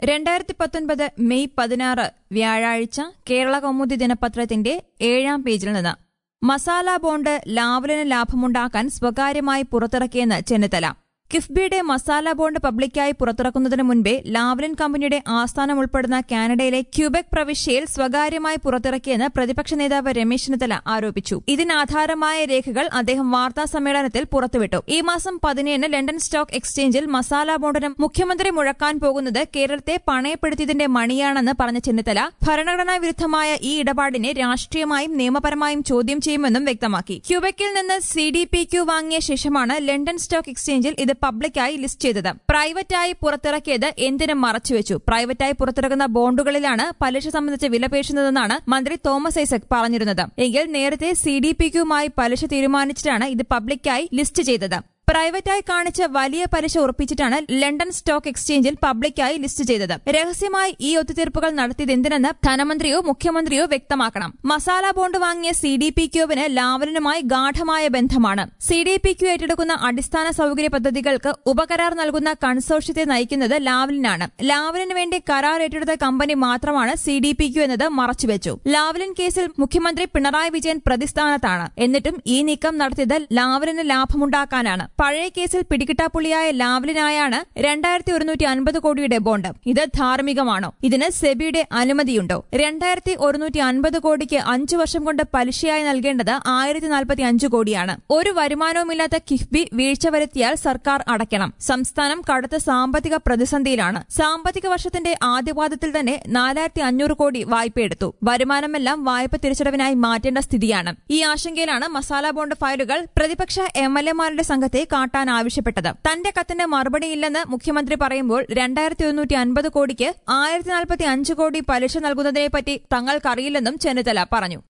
രണ്ടായിരത്തി പത്തൊൻപത് മെയ് പതിനാറ് വ്യാഴാഴ്ച കേരള കൗമുദി ദിനപത്രത്തിന്റെ ഏഴാം പേജിൽ നിന്ന് മസാല ബോണ്ട് ലാവലിന് ലാഭമുണ്ടാക്കാൻ സ്വകാര്യമായി പുറത്തിറക്കിയെന്ന് ചെന്നിത്തല കിഫ്ബിയുടെ മസാല ബോണ്ട് പബ്ലിക്കായി പുറത്തിറക്കുന്നതിന് മുൻപേ ലാവ്ലിൻ കമ്പനിയുടെ ആസ്ഥാനം ഉൾപ്പെടുന്ന കാനഡയിലെ ക്യൂബെക് പ്രവിശ്യയിൽ സ്വകാര്യമായി പുറത്തിറക്കിയെന്ന് പ്രതിപക്ഷ നേതാവ് രമേശ് ചെന്നിത്തല ആരോപിച്ചു ഇതിനാധാരമായ രേഖകൾ അദ്ദേഹം വാർത്താ സമ്മേളനത്തിൽ പുറത്തുവിട്ടു ഈ മാസം പതിനേഴിന് ലണ്ടൻ സ്റ്റോക്ക് എക്സ്ചേഞ്ചിൽ മസാല ബോണ്ടിന് മുഖ്യമന്ത്രി മുഴക്കാൻ പോകുന്നത് കേരളത്തെ പണയപ്പെടുത്തിയതിന്റെ മണിയാണെന്ന് പറഞ്ഞ ചെന്നിത്തല ഭരണഘടനാ വിരുദ്ധമായ ഈ ഇടപാടിനെ രാഷ്ട്രീയമായും നിയമപരമായും ചോദ്യം ചെയ്യുമെന്നും വ്യക്തമാക്കി ക്യൂബെക്കിൽ നിന്ന് സി ഡി പി ക്യു വാങ്ങിയ ശേഷമാണ് ലണ്ടൻ സ്റ്റോക്ക് എക്സ്ചേഞ്ചിൽ ഇത് പബ്ലിക്കായി ലിസ്റ്റ് ചെയ്തത് പ്രൈവറ്റായി പുറത്തിറക്കിയത് എന്തിനും മറച്ചുവെച്ചു പ്രൈവറ്റായി പുറത്തിറക്കുന്ന ബോണ്ടുകളിലാണ് പലിശ സംബന്ധിച്ച് വിലപേശുന്നതെന്നാണ് മന്ത്രി തോമസ് ഐസക് പറഞ്ഞിരുന്നത് എങ്കിൽ നേരത്തെ സി ഡി പി ക്യുമായി പലിശ തീരുമാനിച്ചിട്ടാണ് ഇത് പബ്ലിക്കായി ലിസ്റ്റ് ചെയ്തത് പ്രൈവറ്റായി കാണിച്ച് വലിയ പലിശ ഉറപ്പിച്ചിട്ടാണ് ലണ്ടൻ സ്റ്റോക്ക് എക്സ്ചേഞ്ചിൽ പബ്ലിക്കായി ലിസ്റ്റ് ചെയ്തത് രഹസ്യമായി ഈ ഒത്തുതീർപ്പുകൾ നടത്തിയത് എന്തിനെന്ന് ധനമന്ത്രിയോ മുഖ്യമന്ത്രിയോ വ്യക്തമാക്കണം മസാല ബോണ്ട് വാങ്ങിയ സി ഡി പി ക്യുവിന് ലാവലിനുമായി ഗാഠമായ ബന്ധമാണ് സി ഡി പി ക്യു ഏറ്റെടുക്കുന്ന അടിസ്ഥാന സൌകര്യ പദ്ധതികൾക്ക് ഉപകരാർ നൽകുന്ന കൺസോർഷ്യത്തെ നയിക്കുന്നത് ലാവലിനാണ് ലാവലിന് വേണ്ടി കരാർ ഏറ്റെടുത്ത കമ്പനി മാത്രമാണ് സി ഡി പി ക്യു എന്നത് മറച്ചുവെച്ചു ലാവലിൻ കേസിൽ മുഖ്യമന്ത്രി പിണറായി വിജയൻ പ്രതിസ്ഥാനത്താണ് എന്നിട്ടും ഈ നീക്കം നടത്തിയത് ലാവലിന് ലാഭമുണ്ടാക്കാനാണ് പഴയ കേസിൽ പിടികിട്ടാപ്പുള്ളിയായ ലാവലിനായാണ് രണ്ടായിരത്തി ഒരുന്നൂറ്റി അൻപത് കോടിയുടെ ബോണ്ട് ഇത് ധാർമ്മികമാണോ ഇതിന് സെബിയുടെ അനുമതിയുണ്ടോ രണ്ടായിരത്തി ഒരുന്നൂറ്റി അൻപത് കോടിക്ക് അഞ്ചു വർഷം കൊണ്ട് പലിശയായി നൽകേണ്ടത് ആയിരത്തി നാൽപ്പത്തി അഞ്ച് കോടിയാണ് ഒരു വരുമാനവുമില്ലാത്ത കിഫ്ബി വീഴ്ച വരുത്തിയാൽ സർക്കാർ അടയ്ക്കണം സംസ്ഥാനം കടുത്ത സാമ്പത്തിക പ്രതിസന്ധിയിലാണ് സാമ്പത്തിക വർഷത്തിന്റെ ആദ്യപാദത്തിൽ തന്നെ നാലായിരത്തി അഞ്ഞൂറ് കോടി വായ്പയെടുത്തു വരുമാനമെല്ലാം വായ്പ തിരിച്ചടവിനായി മാറ്റേണ്ട സ്ഥിതിയാണ് ഈ ആശങ്കയിലാണ് മസാല ബോണ്ട് ഫയലുകൾ പ്രതിപക്ഷ എം എൽ എമാരുടെ സംഘത്തെ കാട്ടാൻ ആവശ്യപ്പെട്ടത് തന്റെ കത്തിന് മറുപടിയില്ലെന്ന് മുഖ്യമന്ത്രി പറയുമ്പോൾ രണ്ടായിരത്തി ഒരുന്നൂറ്റി അൻപത് കോടിക്ക് ആയിരത്തി നാൽപ്പത്തി അഞ്ച് കോടി പലിശ നൽകുന്നതിനെപ്പറ്റി തങ്ങൾക്കറിയില്ലെന്നും ചെന്നിത്തല പറഞ്ഞു